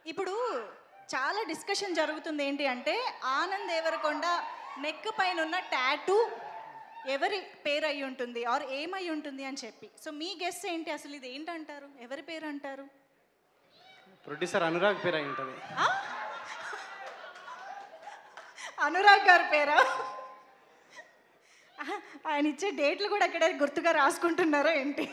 ఇప్పుడు చాలా డిస్కషన్ జరుగుతుంది ఏంటి అంటే ఆనంద్ దేవరకొండ నెక్ పైన ఉన్న టాటూ ఎవరి పేరు అయి ఉంటుంది ఆర్ ఏమై ఉంటుంది అని చెప్పి సో మీ గెస్ ఏంటి అసలు ఇది ఏంటంటారు ఎవరి పేరు అంటారు ప్రొడ్యూసర్ అనురాగ్ పేరు అయి ఉంటుంది ఆ? అనురాగ్ గారి పేరా ఆహా, ఆయన ఇచ్చే డేట్లు కూడా అక్కడ గుర్తుగా రాసుకుంటున్నారా ఏంటి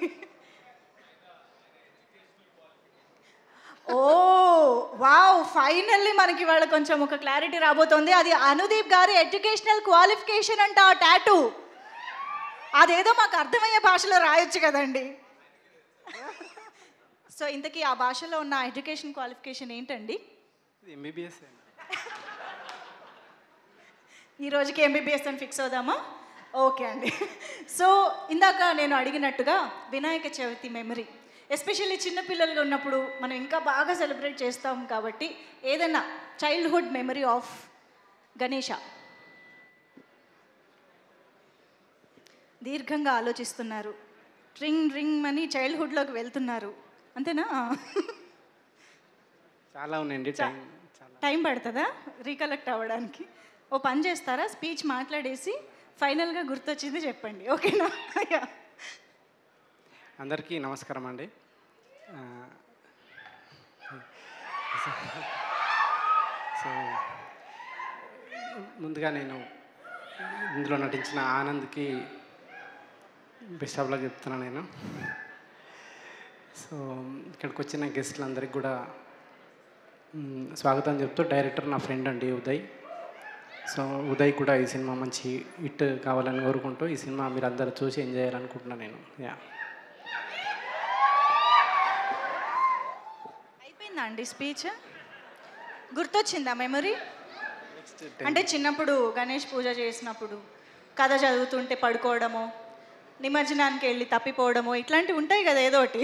ఓ వావ్ ఫైనల్లీ మనకి వాళ్ళ కొంచెం ఒక క్లారిటీ రాబోతోంది అది అనుదీప్ గారి ఎడ్యుకేషనల్ క్వాలిఫికేషన్ అంట ఆ టాటూ అదేదో మాకు అర్థమయ్యే భాషలో రాయొచ్చు కదండి సో ఇంతకీ ఆ భాషలో ఉన్న ఎడ్యుకేషన్ క్వాలిఫికేషన్ ఏంటండి ఇది ఎంబీబీఎస్ ఈ రోజుకి ఎంబీబీఎస్ అని ఫిక్స్ అవుదామా ఓకే అండి సో ఇందాక నేను అడిగినట్టుగా వినాయక చవితి మెమరీ ఎస్పెషల్లీ చిన్నపిల్లలుగా ఉన్నప్పుడు మనం ఇంకా బాగా సెలబ్రేట్ చేస్తాం కాబట్టి ఏదైనా చైల్డ్హుడ్ మెమరీ ఆఫ్ గణేష దీర్ఘంగా ఆలోచిస్తున్నారు రింగ్ రింగ్ అని చైల్డ్హుడ్లోకి వెళ్తున్నారు అంతేనా చాలా ఉన్నాయండి టైం చాలా టైం పడుతుందా రీకలెక్ట్ అవ్వడానికి ఓ పని చేస్తారా స్పీచ్ మాట్లాడేసి ఫైనల్గా గుర్తొచ్చింది చెప్పండి ఓకేనా యా. అందరికీ నమస్కారం అండి ఆ, సో ముందుగా నేను ఇందులో నటించిన ఆనంద్కి బెస్ట్ ఆఫ్ లక్ చెప్తున్నాను నేను సో ఇక్కడికి వచ్చిన గెస్ట్లందరికీ కూడా మ్, స్వాగతం చెప్తూ డైరెక్టర్ నా ఫ్రెండ్ అండి ఉదయ్ సో ఉదయ్ కూడా ఈ సినిమా మంచి హిట్ కావాలని కోరుకుంటూ ఈ సినిమా మీరు అందరూ చూసి ఎంజాయ్ చేయాలనుకుంటున్నాను నేను యా అయిపోయిందా అండి స్పీచ్ గుర్తొచ్చిందా మెమరీ అంటే చిన్నప్పుడు గణేష్ పూజ చేసినప్పుడు కథ చదువుతుంటే పడుకోవడము నిమజ్జనానికి వెళ్ళి తప్పిపోవడము ఇట్లాంటివి ఉంటాయి కదా ఏదో ఒకటి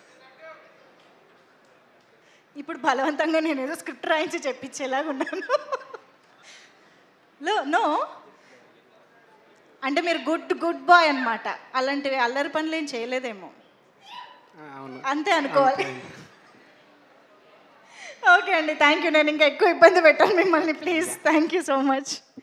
ఇప్పుడు బలవంతంగా నేను ఏదో స్క్రిప్ట్ రాయించి చెప్పించేలాగా ఉన్నాను లో నో అంటే మీరు గుడ్ గుడ్ బాయ్ అన్నమాట అలాంటివి అల్లరి పనులు ఏం చేయలేదేమో ఆ, అవును అంతే అనుకోవాలి ఓకే అండి థ్యాంక్ యూ నేను ఇంకా ఎక్కువ ఇబ్బంది పెట్టాను మిమ్మల్ని please thank you so much